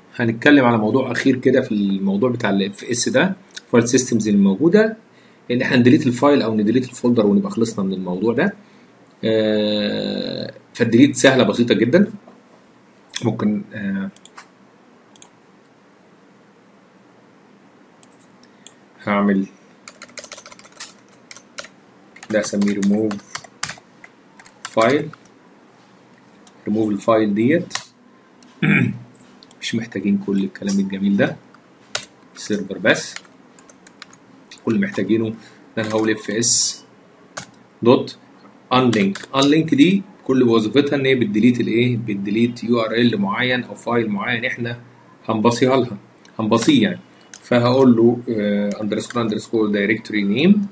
هنتكلم على موضوع اخير كده في الموضوع بتاع الاف اس ده فايل سيستمز اللي موجوده ان احنا نديليت الفايل او نديليت الفولدر ونبقى خلصنا من الموضوع ده آه، فالديليت سهله بسيطه جدا ممكن آه، هعمل ده اسميه ريموف فايل ريموف الفايل ديت مش محتاجين كل الكلام الجميل ده سيرفر بس كل اللي محتاجينه ان انا هقول اف اس دوت انلينك انلينك دي كل وظيفتها ان هي بتديليت الايه بتديليت يو ار ال معين او فايل معين احنا هنبصيها لها هنبصيه يعني فهقول له اندرسكور اندرسكور دايركتوري نيم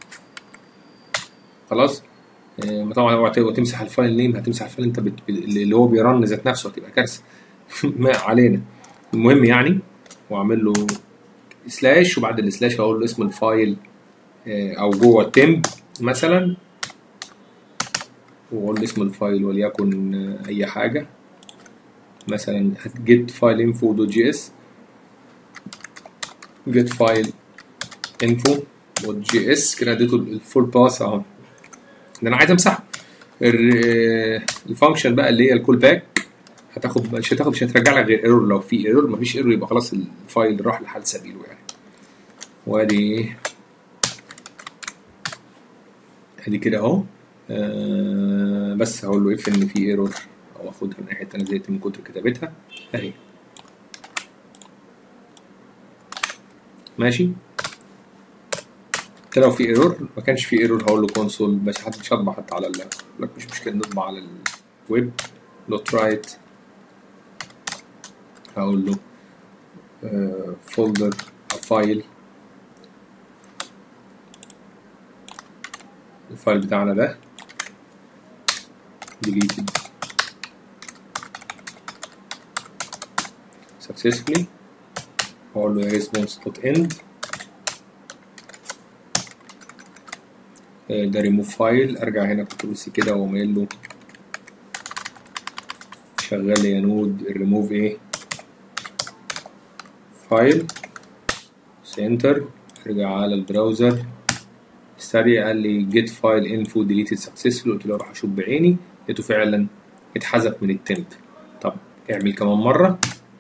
خلاص آه، طبعا اوعى تمسح الفايل نيم هتمسح الفايل انت بت... اللي هو بيرن ذات نفسه هتبقى كارثه ما علينا المهم يعني واعمل له سلاش وبعد السلاش هقول له اسم الفايل آه، او جوه التمب مثلا واقول له اسم الفايل وليكن آه، اي حاجه مثلا هتجيت فايل انفو دوت جي اس جيت فايل انفو دوت جي اس كده اديته الفول باس اهو ده انا عايز امسحه ال- الفانكشن بقى اللي هي الكول باك هتاخد مش هتاخد مش هترجع لك غير ايرور لو في ايرور مفيش ايرور يبقى خلاص الفايل راح لحال سبيله يعني وادي ادي كده اهو آه، بس هقول له اف ان في ايرور او اخدها من الناحيه التانيه زهقت من كتر كتابتها اهي ماشي حتى لو في ايرور ما كانش في ايرور هقول له كونسول بس حتى مش هطبع حتى على ال لك مش مشكله نطبع على الويب دوت رايت هقول له فولدر او فايل الفايل بتاعنا ده deleted successfully هقول له response.end آه، ده ريموف فايل ارجع هنا كنترول سي كده واقوم قايل له شغال يا نود الريموف ايه فايل سنتر ارجع على البراوزر ستادي قال لي جيت فايل انفو ديليتد سكسسفول قلت له اروح اشوف بعيني لقيته فعلا اتحذف من التمب طب اعمل كمان مره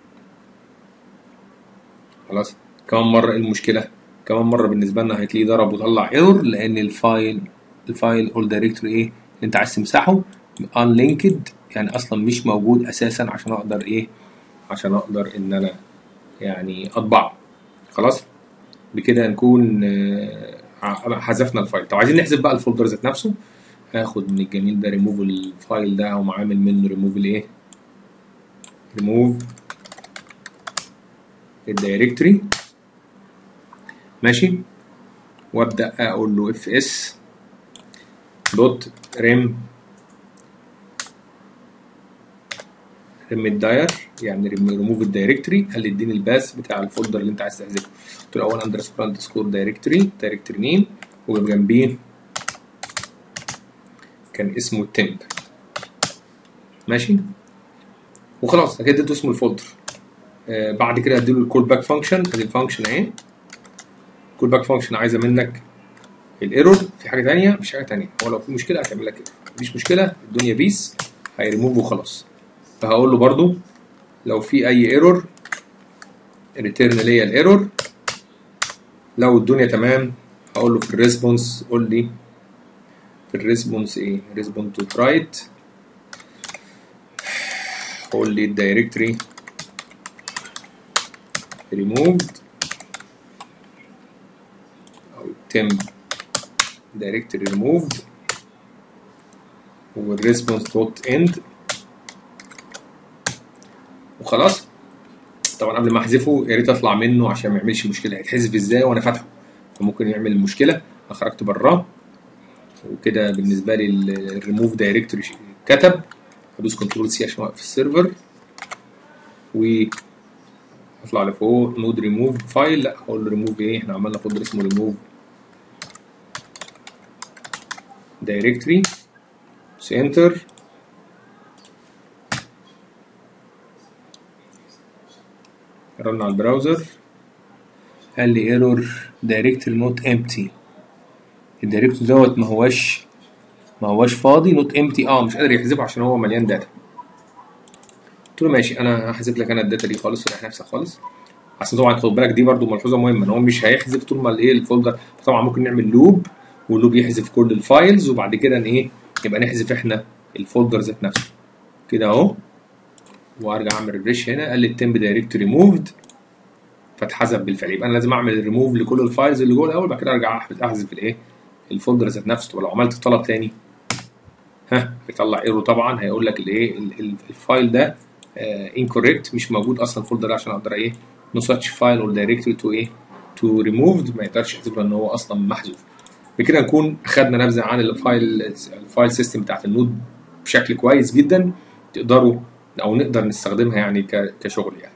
خلاص كمان مره ايه المشكله كمان مره بالنسبه لنا هتلاقيه ضرب وطلع ايرور لان الفايل الفايل اول دايركتوري ايه اللي انت عايز تمسحه unlinked يعني اصلا مش موجود اساسا عشان اقدر ايه عشان اقدر ان انا يعني اطبعه خلاص بكده نكون آه، ع- حذفنا الفايل طب عايزين نحذف بقى الفولدر ذات نفسه هاخد من الجميل ده ريموف الفايل ده او عامل منه ريموف الايه ريموف الدايركتوري ماشي وابدا اقول له اف اس دوت ريم ريم الداير يعني ريموف الدايركتوري قال لي اديني الباس بتاع الفولدر اللي انت عايز تحذفه قلت له اول اندرسكور اندرسكور دايركتوري دايركتوري نيم وجنبيه كان اسمه التمب ماشي وخلاص كده اديته اسمه الفولدر آه بعد كده اديله الكول باك فانكشن ادي الفانكشن اهي الكول باك فانكشن عايزه منك الايرور في حاجه ثانيه مش حاجه ثانيه هو لو في مشكله هتعمل لك ايرور مفيش مشكله الدنيا بيس هيريموف وخلاص فهقول له برضو لو في اي ايرور ريتيرن ليا الايرور لو الدنيا تمام هقول له في الريسبونس قول لي في الريسبونس ايه ريسبونس تو رايت قول لي الدايركتوري removed او temp directory removed والريسبونس دوت اند وخلاص طبعا قبل ما احذفه يا ريت اطلع منه عشان ما يعملش مشكله هيتحذف ازاي وانا فاتحه فممكن يعمل مشكله أنا خرجت براه وكده بالنسبه لي الريموف دايركتوري كتب هدوس كنترول سي عشان اوقف السيرفر و اطلع لفوق نود ريموف فايل لا هقول له ريموف ايه احنا عملنا فولدر اسمه ريموف دايركتوري سنتر رن على البراوزر قال لي ايرور دايركتور نوت امتي الدايركتور دوت ما هوش ما هوش فاضي نوت امتي اه مش قادر يحذفه عشان هو مليان داتا قلت له ماشي انا هحذف لك انا الداتا دي خالص وريح نفسك خالص اصل طبعا خد بالك دي برضو ملحوظه مهمه ان هو مش هيحذف طول ما الايه الفولدر طبعا ممكن نعمل لوب واللوب يحذف كل الفايلز وبعد كده ايه يبقى نحذف احنا الفولدر ذات نفسه كده اهو وارجع اعمل ريفريش هنا قال لي التمب دايركتوري موفد فاتحذف بالفعل يبقى انا لازم اعمل ريموف لكل الفايلز اللي جوه الاول بعد كده ارجع أحذف- احذف الايه الفولدر ذات نفسه ولو عملت طلب تاني ها هيطلع ايرو طبعا هيقول لك الايه ال- ال- الفايل ده انكوريكت مش موجود اصلا الفولدر ده عشان اقدر ايه نو ساتش فايل اور دايركتوري تو ايه تو ريموفد ما يقدرش يحسب ان هو اصلا محذوف بكده نكون خدنا نبذه عن الفايل الفايل سيستم بتاعت النود بشكل كويس جدا تقدروا او نقدر نستخدمها يعني ك- كشغل يعني